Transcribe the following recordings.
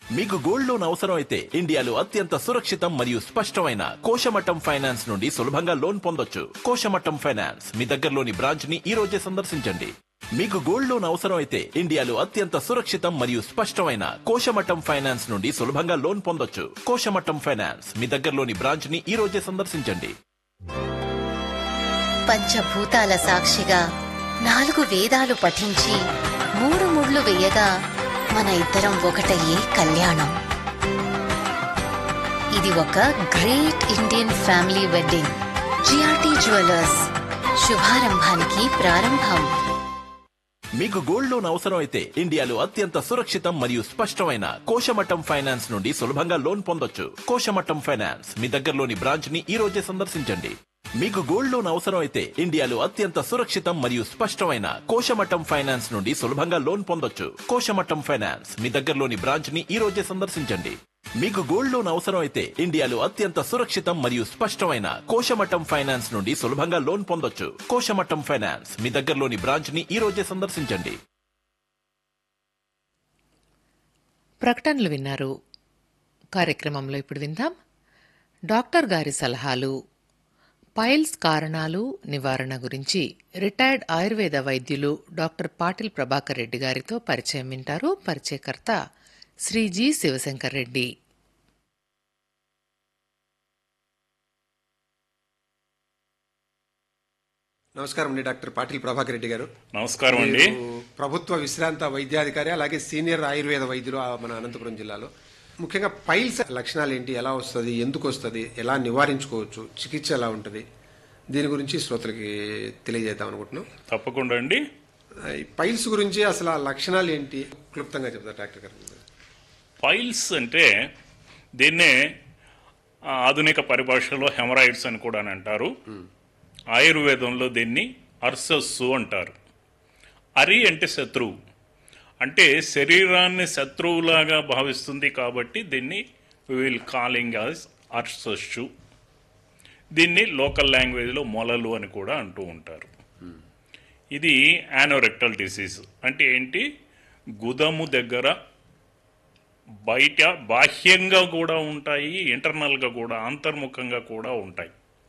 మీకు gold loan అవసరం అయితే ఇండియాలో అత్యంత సురక్షితం మరియు స్పష్టమైన కోశమట్టం ఫైనాన్స్ నుండి సులభంగా లోన్ పొందొచ్చు కోశమట్టం ఫైనాన్స్ మీ దగ్గరలోని బ్రాంచ్ ని ఈ రోజే సందర్శించండి మీకు గోల్డ్ లోన్ అవసరం అయితే ఇండియాలో అత్యంత సురక్షితం మరియు స్పష్టమైన కోశమట్టం ఫైనాన్స్ నుండి సులభంగా లోన్ పొందొచ్చు కోశమట్టం ఫైనాన్స్ మీ దగ్గరలోని బ్రాంచ్ ని ఈ రోజే సందర్శించండి పంచభూతాల సాక్షిగా నాలుగు వేదాలు పఠించి మూడు ముళ్ళు వేయగా మన ఇద్దరం ఒకటయ్యే కళ్యాణం ఇది ఒక great Indian family wedding GRT jewellers శుభారంభానికి ప్రారంభం మీకు గోల్డ్ లోన్ అవసరం అయితే ఇండియాలో అత్యంత సురక్షితం మరియు స్పష్టమైన కోశమట్టం ఫైనాన్స్ నుండి సులభంగా లోన్ పొందొచ్చు కోశమట్టం ఫైనాన్స్ మీ దగ్గరలోని బ్రాంచ్ ని ఈ రోజే సందర్శించండి మీకు గోల్డ్ లోన్ అవసరం అయితే ఇండియాలో అత్యంత సురక్షితం మరియు స్పష్టమైన కోశమట్టం ఫైనాన్స్ నుండి సులభంగా లోన్ పొందొచ్చు కోశమట్టం ఫైనాన్స్ మీ దగ్గరలోని బ్రాంచ్ ని ఈ రోజే సందర్శించండి మీకు గోల్డ్ లోన్ అవసరం అయితే ఇండియాలో అత్యంత సురక్షితం మరియు స్పష్టమైన కోశమట్టం ఫైనాన్స్ నుండి సులభంగా లోన్ పొందొచ్చు కోశమట్టం ఫైనాన్స్ మీ దగ్గరలోని బ్రాంచ్ ని ఈ రోజే సందర్శించండి ప్రకటనలు విన్నారు కార్యక్రమంలో ఇప్పుడు విందాం డాక్టర్ గారి సలహాలు పైల్స్ కారణాలు నివారణ గురించి రిటైర్డ్ ఆయుర్వేద వైద్యులు డాక్టర్ పాటిల్ ప్రభాకర్ రెడ్డి గారితో పరిచయం వింటారు పరిచయకర్త శ్రీ జి శివశంకర్ రెడ్డి నమస్కారం అండి డాక్టర్ పాటిల్ ప్రభాకర్ రెడ్డి గారు నమస్కారం అండి మీరు ప్రభుత్వ విశ్రాంత వైద్యాధికారి అలాగే సీనియర్ ఆయుర్వేద వైద్యులు ఆ మన అనంతపురం జిల్లాలో ముఖ్యంగా పైల్స్ లక్షణాలు ఏంటి ఎలా వస్తుంది ఎందుకు వస్తుంది ఎలా నివారించుకోవచ్చు చికిత్స ఎలా ఉంటుంది దీని గురించి శ్రోతలకి తెలియజేద్దాం అనుకుంటున్నాం తప్పకుండా అండి ఆ, ఈ పైల్స్ గురించి అసలు ఆ లక్షణాలు ఏంటి క్లుప్తంగా చెప్తారు డాక్టర్ గారు పైల్స్ అంటే దీన్నే ఆ, ఆధునిక పరిభాషలో హెమరాయిడ్స్ అని కూడా అంటారు ఆయుర్వేదంలో దీన్ని అర్సస్సు అంటారు అరి అంటే శత్రువు అంటే శరీరాన్ని శత్రువులాగా భావిస్తుంది కాబట్టి దీన్ని విల్ కాలింగ్ యాజ్ అర్సస్సు దీన్ని లోకల్ లాంగ్వేజ్లో మొలలు అని కూడా అంటూ ఉంటారు ఇది యానోరెక్టల్ డిసీజ్ అంటే ఏంటి గుదము దగ్గర బయట బాహ్యంగా కూడా ఉంటాయి ఇంటర్నల్గా కూడా అంతర్ముఖంగా కూడా ఉంటాయి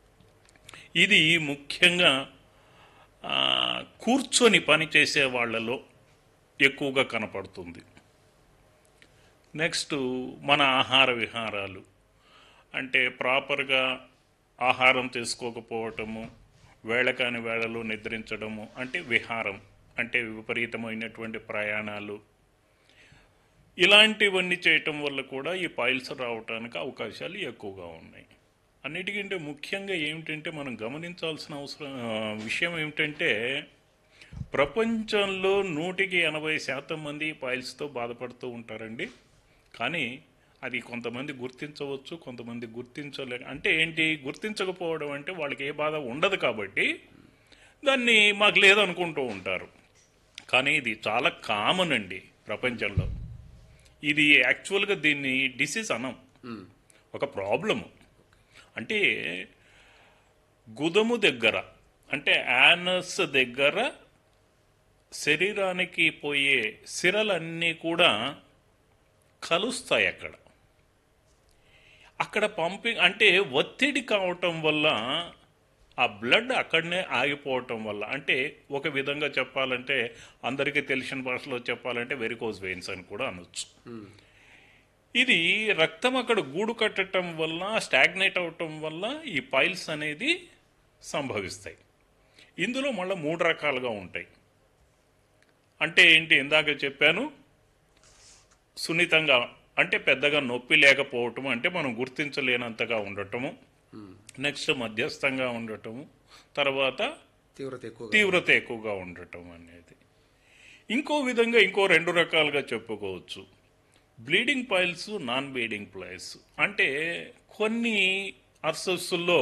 ఇది ముఖ్యంగా ఆ, కూర్చొని పని చేసే వాళ్ళలో ఎక్కువగా కనపడుతుంది నెక్స్ట్ మన ఆహార విహారాలు అంటే ప్రాపర్గా ఆహారం తీసుకోకపోవటము వేళకాని వేళలో నిద్రించడము అంటే విహారం అంటే విపరీతమైనటువంటి ప్రయాణాలు ఇలాంటివన్నీ చేయటం వల్ల కూడా ఈ పైల్స్ రావడానికి అవకాశాలు ఎక్కువగా ఉన్నాయి అన్నిటికంటే ముఖ్యంగా ఏమిటంటే మనం గమనించాల్సిన అవసరం ఆ, విషయం ఏమిటంటే ప్రపంచంలో నూటికి ఎనభై శాతం మంది పైల్స్తో బాధపడుతూ ఉంటారండి కానీ అది కొంతమంది గుర్తించవచ్చు కొంతమంది గుర్తించలేక అంటే ఏంటి గుర్తించకపోవడం అంటే వాళ్ళకి ఏ బాధ ఉండదు కాబట్టి దాన్ని మాకు లేదనుకుంటూ ఉంటారు కానీ ఇది చాలా కామన్ అండి ప్రపంచంలో ఇది యాక్చువల్గా దీన్ని డిసీజ్ అనం ఒక ప్రాబ్లము అంటే గుదము దగ్గర అంటే యానస్ దగ్గర శరీరానికి పోయే సిరలన్నీ కూడా కలుస్తాయి అక్కడ అక్కడ పంపింగ్ అంటే ఒత్తిడి కావటం వల్ల ఆ బ్లడ్ అక్కడనే ఆగిపోవటం వల్ల అంటే ఒక విధంగా చెప్పాలంటే అందరికీ తెలిసిన భాషలో చెప్పాలంటే వెరికోజ్ వెయిన్స్ అని కూడా అనొచ్చు ఇది రక్తం అక్కడ గూడు కట్టడం వల్ల స్టాగ్నేట్ అవటం వల్ల ఈ పైల్స్ అనేది సంభవిస్తాయి ఇందులో మళ్ళీ మూడు రకాలుగా ఉంటాయి అంటే ఏంటి ఇందాక చెప్పాను సున్నితంగా అంటే పెద్దగా నొప్పి లేకపోవటం అంటే మనం గుర్తించలేనంతగా ఉండటము నెక్స్ట్ మధ్యస్థంగా ఉండటము తర్వాత తీవ్రత ఎక్కువ తీవ్రత ఎక్కువగా ఉండటం అనేది ఇంకో విధంగా ఇంకో రెండు రకాలుగా చెప్పుకోవచ్చు bleeding piles non bleeding piles అంటే కొన్ని అర్సస్సుల్లో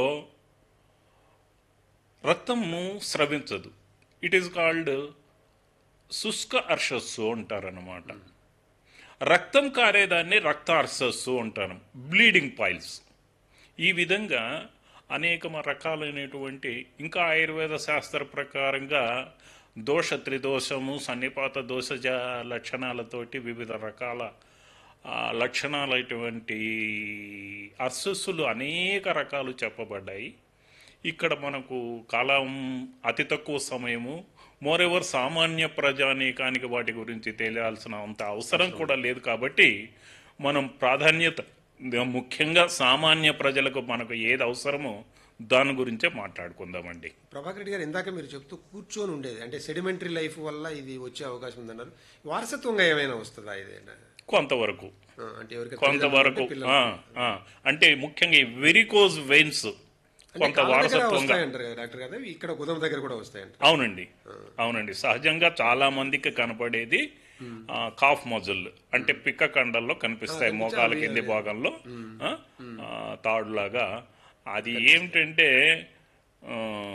రక్తము స్రవించదు ఇట్ ఈస్ కాల్డ్ శుష్క అర్షస్సు అంటారన్నమాట రక్తం కారేదాన్ని రక్త అర్సస్సు అంటారు బ్లీడింగ్ పైల్స్ ఈ విధంగా అనేక రకాలైనటువంటి ఇంకా ఆయుర్వేద శాస్త్ర ప్రకారంగా దోష త్రిదోషము సన్నిపాత దోషజ లక్షణాలతోటి వివిధ రకాల ఆ లక్షణాలైనటువంటి అస్సస్సులు అనేక రకాలు చెప్పబడ్డాయి ఇక్కడ మనకు కాలం అతి తక్కువ సమయము మోరెవర్ సామాన్య ప్రజానీకానికి వాటి గురించి తెలియాల్సిన అంత అవసరం కూడా లేదు కాబట్టి మనం ప్రాధాన్యత ముఖ్యంగా సామాన్య ప్రజలకు మనకు ఏది అవసరమో దాని గురించే మాట్లాడుకుందామండి ప్రభాకర్ రెడ్డి గారు ఇందాక మీరు చెప్తూ కూర్చొని ఉండేది అంటే సెడిమెంటరీ లైఫ్ వల్ల ఇది వచ్చే అవకాశం ఉందన్నారు వారసత్వంగా ఏమైనా వస్తుందా ఇది కొంతవరకు ఆ, అంటే ఎవరికి కొంతవరకు ఆ, ఆ. అంటే ముఖ్యంగా వెరికోజ్ వెయిన్స్ కొంత వారసత్వంగా వస్తాయంటారు కదా డాక్టర్ గారు ఇక్కడ గుదం దగ్గర కూడా వస్తాయంటారు అవునండి అవునండి సహజంగా చాలా మందికి కనపడేది ఆ, కాఫ్ మజుల్ అంటే పిక్క కండల్లో కనిపిస్తాయి మోకాల కింది భాగంలో ఆ, ఆ, తాడులాగా అది ఏమిటంటే ఆ,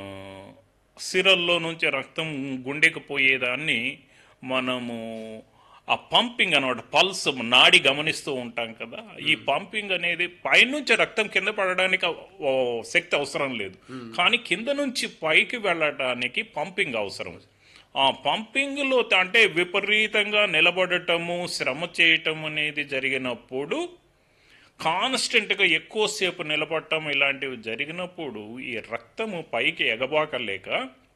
సిరల్లో నుంచి రక్తం గుండెకి పోయేదాన్ని మనము ఆ పంపింగ్ అనమాట పల్స్ నాడి గమనిస్తూ ఉంటాం కదా ఈ పంపింగ్ అనేది పైనుంచి రక్తం కింద పడడానికి ఓ శక్తి అవసరం లేదు కానీ కింద నుంచి పైకి వెళ్ళడానికి పంపింగ్ అవసరం ఆ పంపింగ్లో అంటే విపరీతంగా నిలబడటము శ్రమ చేయటం అనేది జరిగినప్పుడు కాన్స్టెంట్గా ఎక్కువసేపు నిలబడటం ఇలాంటివి జరిగినప్పుడు ఈ రక్తము పైకి ఎగబాకలేక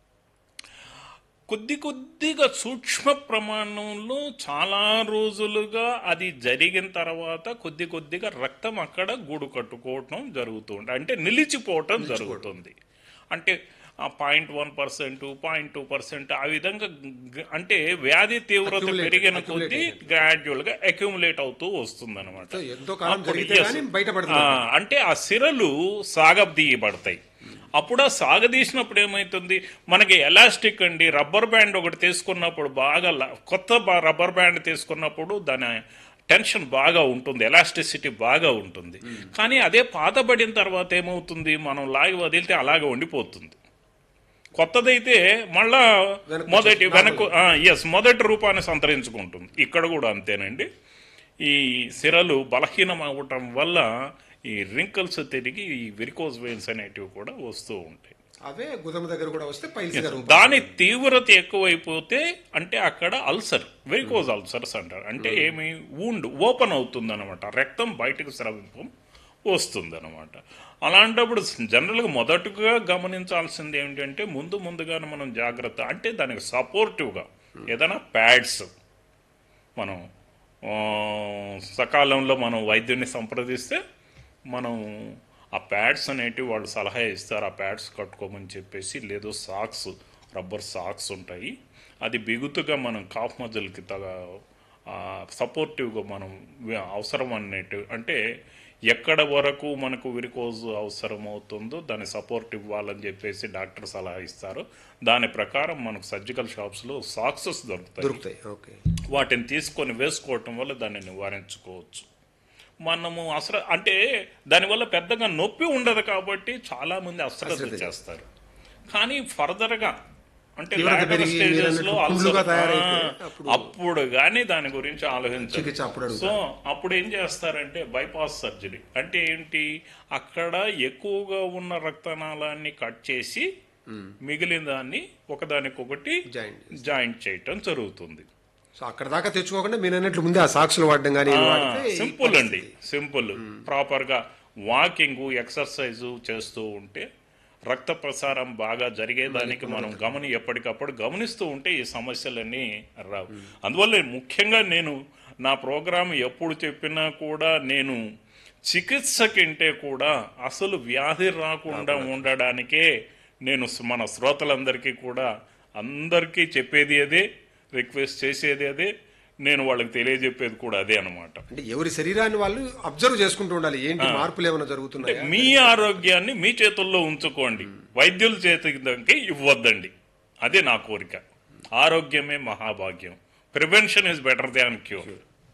కొద్ది కొద్దిగా సూక్ష్మ ప్రమాణంలో చాలా రోజులుగా అది జరిగిన తర్వాత కొద్ది కొద్దిగా రక్తం అక్కడ గూడు కట్టుకోవటం జరుగుతుంది అంటే నిలిచిపోవటం జరుగుతుంది అంటే point one percent point two percent ఆ విధంగా గ- అంటే వ్యాధి తీవ్రత Accumulate- పెరిగిన accumulate కొద్దీ అయినట్టు. గ్రాడ్యువల్ గా అక్యుములేట్ అవుతూ వస్తుంది అనమాట సో ఎంతో కాలం జరిగితే కానీ బయటపడుతుంది అంటే ఆ సిరలు సాగదీయబడతాయి అప్పుడు ఆ సాగదీసినప్పుడు ఏమవుతుంది మనకి ఎలాస్టిక్ అండి రబ్బర్ బ్యాండ్ ఒకటి తీసుకున్నప్పుడు బాగా ల- కొత్త బా- రబ్బర్ బ్యాండ్ తీసుకున్నప్పుడు దాని టెన్షన్ బాగా ఉంటుంది ఎలాస్టిసిటీ బాగా ఉంటుంది కానీ అదే పాతబడిన తర్వాత ఏమవుతుంది మనం లాగి వదిలితే అలాగే ఉండిపోతుంది కొత్తదైతే మళ్ళా వెనక్కి మొదటి వెనక్కు ఎస్ మొదటి రూపాన్ని సంతరించుకుంటుంది ఇక్కడ కూడా అంతేనండి ఈ సిరలు బలహీనం అవ్వటం వల్ల ఈ రింకల్స్ తిరిగి ఈ వెరికోజ్ వెయిన్స్ అనేటివి కూడా వస్తూ ఉంటాయి అవే గుదం దగ్గర కూడా వస్తే పైల్స్ గారు దాని తీవ్రత ఎక్కువైపోతే అంటే అక్కడ అల్సర్ వెరికోజ్ అల్సర్స్ అంటారు అంటే ఏమి వూండ్ ఓపెన్ అవుతుంది అనమాట రక్తం బయటకు స్రవింపం వస్తుంది అనమాట అలాంటప్పుడు జనరల్గా మొదటగా గమనించాల్సింది ఏంటంటే ముందు ముందుగానే మనం జాగ్రత్త అంటే దానికి సపోర్టివ్గా ఏదైనా ప్యాడ్స్ మనం ఆ, సకాలంలో మనం వైద్యుని సంప్రదిస్తే మనం ఆ ప్యాడ్స్ అనేటివి వాళ్ళు సలహా ఇస్తారు ఆ ప్యాడ్స్ కట్టుకోమని చెప్పేసి లేదో సాక్స్ రబ్బర్ సాక్స్ ఉంటాయి అది బిగుతుగా మనం కాఫ్ మజల్కి తగ సపోర్టివ్గా మనం వి- అవసరం అనేటివి అంటే ఎక్కడ వరకు మనకు విరికోజ్ అవసరం అవుతుందో దాని సపోర్ట్ ఇవ్వాలని చెప్పేసి డాక్టర్ సలహా ఇస్తారు దాని ప్రకారం మనకు సర్జికల్ షాప్స్లో సాక్సెస్ దొరుకుతాయి దొరుకుతాయి ఓకే వాటిని తీసుకొని వేసుకోవటం వల్ల దాన్ని నివారించుకోవచ్చు మనము అసలు అంటే దానివల్ల పెద్దగా నొప్పి ఉండదు కాబట్టి చాలా మంది అశ్రద్ధ చేస్తారు కానీ ఫర్దర్గా అంటే తీవ్రత later పెరిగి stages మీరు లో అన్నట్లు ulcer- పుండ్లుగా తయారైతే ఆ, అప్పుడు- అప్పుడు కానీ దాని గురించి ఆలోచించారు చికిత్స అప్పుడు అడుగుతారు. సో అప్పుడు ఏం చేస్తారంటే బైపాస్ సర్జరీ అంటే ఏంటి అక్కడ ఎక్కువగా ఉన్న రక్తనాళాన్ని కట్ చేసి మిగిలిన దాన్ని ఒకదానికొకటి Joint జాయింట్ చేయటం జరుగుతుంది సో అక్కడ దాకా తెచ్చుకోకుండా మీరు అన్నట్లు ముందే ఆ సాక్షులు వాడడం కానీ ఇవి వాడితే ఈ సింపుల్ అండి సింపుల్ ప్రాపర్ గా వాకింగ్ ఎక్సర్సైజ్ చేస్తూ ఉంటే రక్త ప్రసారం బాగా జరిగేదానికి మనం గమని ఎప్పటికప్పుడు గమనిస్తూ ఉంటే ఈ సమస్యలన్నీ రావు అందువల్ల ముఖ్యంగా నేను నా ప్రోగ్రాం ఎప్పుడు చెప్పినా కూడా నేను చికిత్స కంటే కూడా అసలు వ్యాధి రాకుండా ఉండడానికే నేను మన శ్రోతలందరికీ కూడా అందరికీ చెప్పేది అదే రిక్వెస్ట్ చేసేది అదే నేను వాళ్ళకి తెలియజెప్పేది కూడా అదే అనమాట అంటే ఎవరి శరీరాన్ని వాళ్ళు అబ్జర్వ్ చేసుకుంటూ ఉండాలి ఏంటి మార్పులు ఏమైనా జరుగుతున్నాయా మీ ఆరోగ్యాన్ని మీ చేతుల్లో ఉంచుకోండి వైద్యుల చేతికి ఇవ్వద్దండి అదే నా కోరిక ఆరోగ్యమే మహాభాగ్యం prevention is better than cure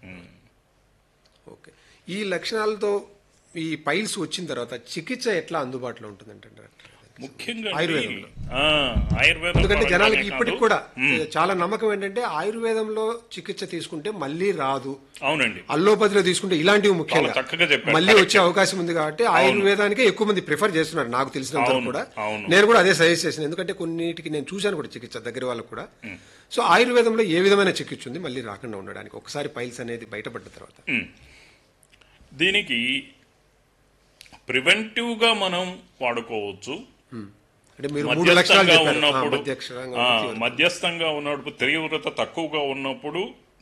okay ఈ లక్షణాలతో ఈ పైల్స్ వచ్చిన తర్వాత చికిత్స ఎట్లా అందుబాటులో ఉంటుందంటే ముఖ్యంగా ఆయుర్వేదంలో. ఆ, ఆయుర్వేదం ఎందుకంటే పరంగానే జనాలకి కాదు. ఇప్పటికి కూడా చాలా నమ్మకం ఏంటంటే ఆయుర్వేదంలో చికిత్స తీసుకుంటే మళ్ళీ రాదు అవునండి అల్లోపతిలో తీసుకుంటే ఇలాంటివి ముఖ్యంగా చాలా చక్కగా చెప్పారు. మళ్ళీ వచ్చే అవకాశం ఉంది కాబట్టి ఆయుర్వేదానికే ఎక్కువ మంది ప్రిఫర్ చేస్తున్నారు నాకు తెలిసినంత వరకు అవును, కూడా అవును. నేను కూడా అదే సజెస్ట్ చేసిన ఎందుకంటే కొన్నిటికి నేను చూశాను కూడా చికిత్స దగ్గర వాళ్ళకు కూడా సో ఆయుర్వేదంలో ఏ విధమైన చికిత్స ఉంది మళ్ళీ రాకుండా ఉండడానికి ఒకసారి పైల్స్ అనేది బయటపడ్డ తర్వాత దీనికి ప్రివెంటివ్గా మనం వాడుకోవచ్చు అంటే మీరు మూడు లక్షణాలు మధ్యస్థంగా చెప్పారు ఆ, ఉన్నప్పుడు మధ్యక్షరంగా ఆ, మధ్యవర్తి. మధ్యస్థంగా ఉన్నప్పుడు తీవ్రత తక్కువగా ఉన్నప్పుడు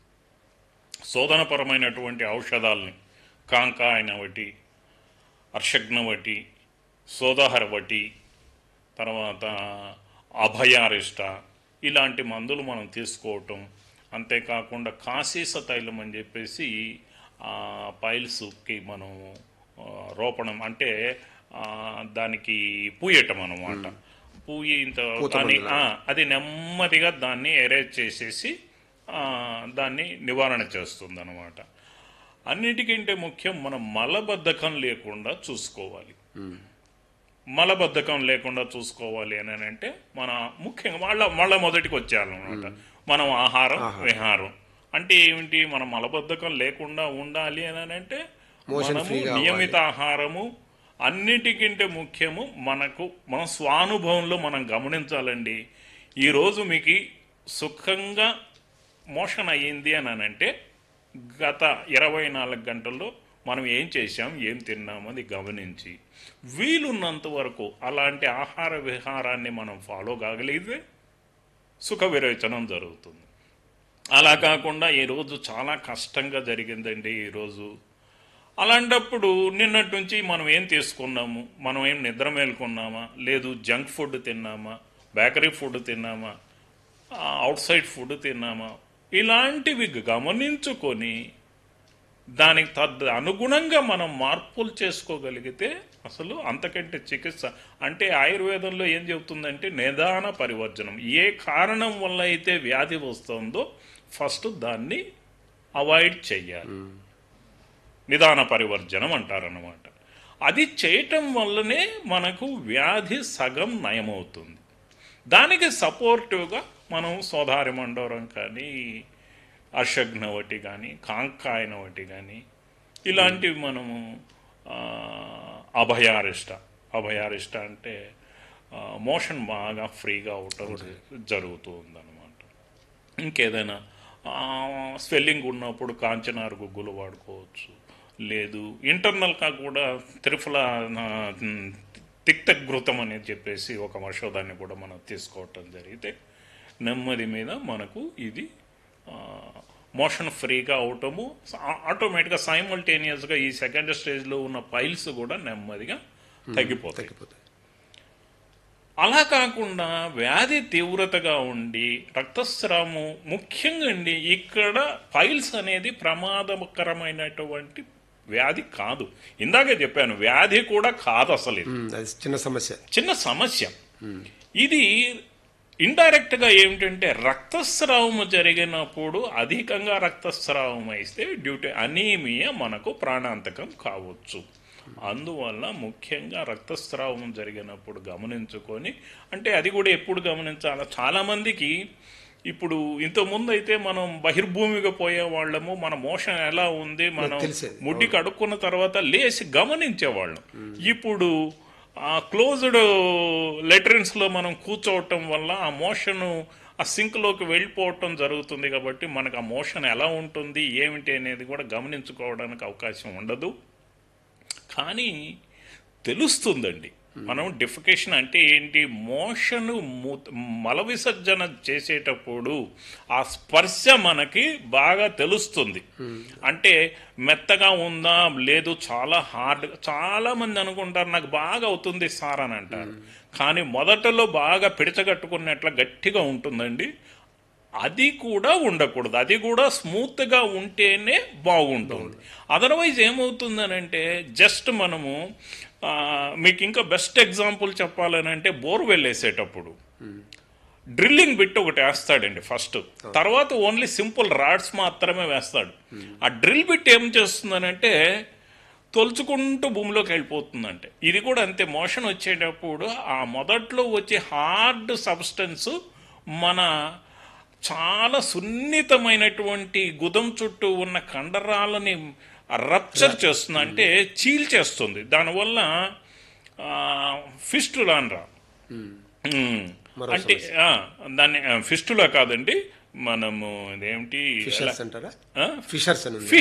శోధనపరమైనటువంటి ఔషధాలని కాంకాయనవటి అర్షగ్నవటి సోదహరవటి తర్వాత అభయారిష్ట ఇలాంటి మందులు మనం తీసుకోవటం అంతేకాకుండా కాశీస తైలం అని చెప్పేసి ఆ, పైల్స్కి మనం ఆ, రోపణం అంటే ఆ, దానికి పూయటం అన్నమాట పూయిన తర్వాత దాన్ని ఆ, అది నెమ్మదిగా దాన్ని ఎరేజ్ చేసేసి ఆ, దాన్ని నివారణ చేస్తుంది అనమాట అన్నిటికంటే ముఖ్యం మనం మలబద్ధకం లేకుండా చూసుకోవాలి మలబద్ధకం లేకుండా చూసుకోవాలి అని అంటే మన ముఖ్యంగా వాళ్ళ మళ్ళా మొదటికి వచ్చేయాలన్నమాట మనం ఆహారం విహారం అంటే ఏమిటి మనం మలబద్ధకం లేకుండా ఉండాలి అని అంటే Motion మనము free గా నియమిత ఆహారము అన్నిటికంటే ముఖ్యము మనకు మన స్వానుభవంలో మనం గమనించాలండి ఈరోజు మీకు సుఖంగా మోషన్ అయ్యింది అని అంటే గత ఇరవై నాలుగు గంటల్లో మనం ఏం చేశాం ఏం తిన్నాం అది గమనించి వీలున్నంత వరకు అలాంటి ఆహార విహారాన్ని మనం ఫాలో కాగలిగితే సుఖ విరేచనం జరుగుతుంది అలా కాకుండా ఈరోజు చాలా కష్టంగా జరిగిందండి ఈరోజు అలాంటప్పుడు నిన్నటి నుంచి మనం ఏం తీసుకున్నాము మనం ఏం నిద్ర మేలుకున్నామా లేదు జంక్ ఫుడ్ తిన్నామా బేకరీ ఫుడ్ తిన్నామా అవుట్ సైడ్ ఫుడ్ తిన్నామా ఇలాంటివి గమనించుకొని దానికి తద్ అనుగుణంగా మనం మార్పులు చేసుకోగలిగితే అసలు అంతకంటే చికిత్స అంటే ఆయుర్వేదంలో ఏం చెబుతుందంటే నిదాన పరివర్జనం ఏ కారణం వల్ల అయితే వ్యాధి వస్తుందో ఫస్ట్ దాన్ని అవాయిడ్ చెయ్యాలి నిదాన పరివర్జనం అంటారన్నమాట అది చేయటం వల్లనే మనకు వ్యాధి సగం నయమవుతుంది దానికి సపోర్టివ్గా మనం సోదారి మండోరం కానీ అర్షగ్నవటి కానీ కాంకాయనవటి కానీ ఇలాంటివి మనము ఆ, అభయారిష్ట అభయారిష్ట అంటే మోషన్ బాగా ఫ్రీగా అవటం జరుగుతూ ఉందన్నమాట ఇంకేదైనా స్వెల్లింగ్ ఉన్నప్పుడు కాంచనారు గుగ్గులు వాడుకోవచ్చు లేదు ఇంటర్నల్గా కూడా త్రిఫల ఆ, తిక్త ఘృతం అనేది చెప్పేసి ఒక ఔషధాన్ని కూడా మనం తీసుకోవటం జరిగితే నెమ్మది మీద మనకు ఇది మోషన్ ఫ్రీగా అవటము ఆటోమేటిక్గా సైమల్టేనియస్గా ఈ సెకండ్ స్టేజ్లో ఉన్న పైల్స్ కూడా నెమ్మదిగా తగ్గిపోతాయి తగ్గిపోతాయి అలా కాకుండా వ్యాధి తీవ్రతగా ఉండి రక్తస్రావము ముఖ్యంగా అండి ఇక్కడ పైల్స్ అనేది ప్రమాదకరమైనటువంటి వ్యాధి కాదు ఇందాకే చెప్పాను వ్యాధి కూడా కాదు అసలు ఇది ఉమ్, అది చిన్న సమస్య చిన్న సమస్య ఇది ఇండైరెక్ట్ గా ఏమిటంటే రక్తస్రావం జరిగినప్పుడు అధికంగా రక్తస్రావం అయితే డ్యూ టు అనీమియా మనకు ప్రాణాంతకం కావచ్చు అందువల్ల ముఖ్యంగా రక్తస్రావం జరిగినప్పుడు గమనించుకొని అంటే అది కూడా ఎప్పుడు గమనించాలి చాలా మందికి ఇప్పుడు ఇంతకుముందు అయితే మనం బహిర్భూమిగా పోయే వాళ్ళము మన మోషన్ ఎలా ఉంది మనం తెలిసేది. ముడ్డి కడుక్కున్న తర్వాత లేచి గమనించేవాళ్ళం ఇప్పుడు ఆ క్లోజ్డ్ లెటరిన్స్ లో మనం కూర్చోవటం వల్ల ఆ మోషన్ ఆ సింక్ లోకి వెళ్ళిపోవటం జరుగుతుంది కాబట్టి మనకు ఆ మోషన్ ఎలా ఉంటుంది ఏమిటి అనేది కూడా గమనించుకోవడానికి అవకాశం ఉండదు కానీ తెలుస్తుందండి మనం డిఫికేషన్ అంటే ఏంటి మోషన్ మల విసర్జన చేసేటప్పుడు ఆ స్పర్శ మనకి బాగా తెలుస్తుంది అంటే మెత్తగా ఉందా లేదు చాలా హార్డ్ చాలా మంది అనుకుంటారు నాకు బాగా అవుతుంది సార్ అని అంటారు కానీ మొదటలో బాగా పిడచగట్టుకున్నట్ల గట్టిగా ఉంటుందండి అది కూడా ఉండకూడదు అది కూడా స్మూత్గా ఉంటేనే బాగుంటుంది అదర్వైజ్ ఏమవుతుందనంటే జస్ట్ మనము ఆ, మీకు ఇంకా బెస్ట్ ఎగ్జాంపుల్ చెప్పాలనంటే బోర్వెల్ వేసేటప్పుడు డ్రిల్లింగ్ బిట్ ఒకటి వేస్తాడండి ఫస్ట్ తర్వాత ఓన్లీ సింపుల్ రాడ్స్ మాత్రమే వేస్తాడు ఆ డ్రిల్ బిట్ ఏం చేస్తుందనంటే తొలుచుకుంటూ భూమిలోకి వెళ్ళిపోతుందంటే ఇది కూడా అంతే మోషన్ వచ్చేటప్పుడు ఆ మొదట్లో వచ్చే హార్డ్ సబ్స్టెన్స్ మన చాలా సున్నితమైనటువంటి గుదం చుట్టూ ఉన్న కండరాలని రప్చర్ చేస్తుంది అంటే చీల్చేస్తుంది దానివల్ల ఫిస్టులా అనరా ఉమ్. అంటే ఆ, దాన్ని ఫిస్టులా కాదండి మనము ఇదేమిటి ఫిషర్స్ అంటారా ఆ? ఫిషర్స్ అని ఉంది. ఫిష్